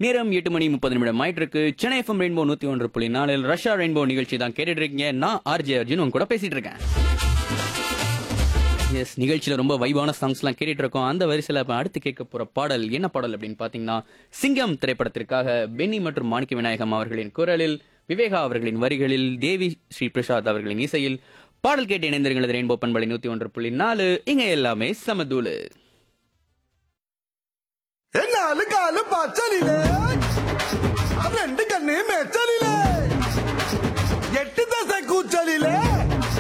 நேரம் எட்டு மணி முப்பது நிமிடம் ஆயிட்டு இருக்கு சென்னை எஃப்எம் ரெயின்போ நூத்தி ஒன்று புள்ளி நாலில் ரஷ்யா ரெயின்போ நிகழ்ச்சி தான் கேட்டுட்டு இருக்கீங்க நான் ஆர்ஜே அர்ஜுன் உங்க கூட பேசிட்டு இருக்கேன் எஸ் நிகழ்ச்சியில ரொம்ப வைபான சாங்ஸ்லாம் கேட்டுட்டு இருக்கோம் அந்த வரிசையில இப்ப அடுத்து கேட்க போற பாடல் என்ன பாடல் அப்படின்னு பாத்தீங்கன்னா சிங்கம் திரைப்படத்திற்காக பென்னி மற்றும் மாணிக்க விநாயகம் அவர்களின் குரலில் விவேகா அவர்களின் வரிகளில் தேவி ஸ்ரீ பிரசாத் அவர்களின் இசையில் பாடல் கேட்டு இணைந்திருங்களது ரெயின்போ பண்பலை நூத்தி ஒன்று புள்ளி நாலு இங்க எல்லாமே சமதூளு നാല് കാല് പച്ചലിലേ രണ്ട് കണ്ണേ മെച്ചലിലേ എട്ട് ദശ കൂച്ചലിലേ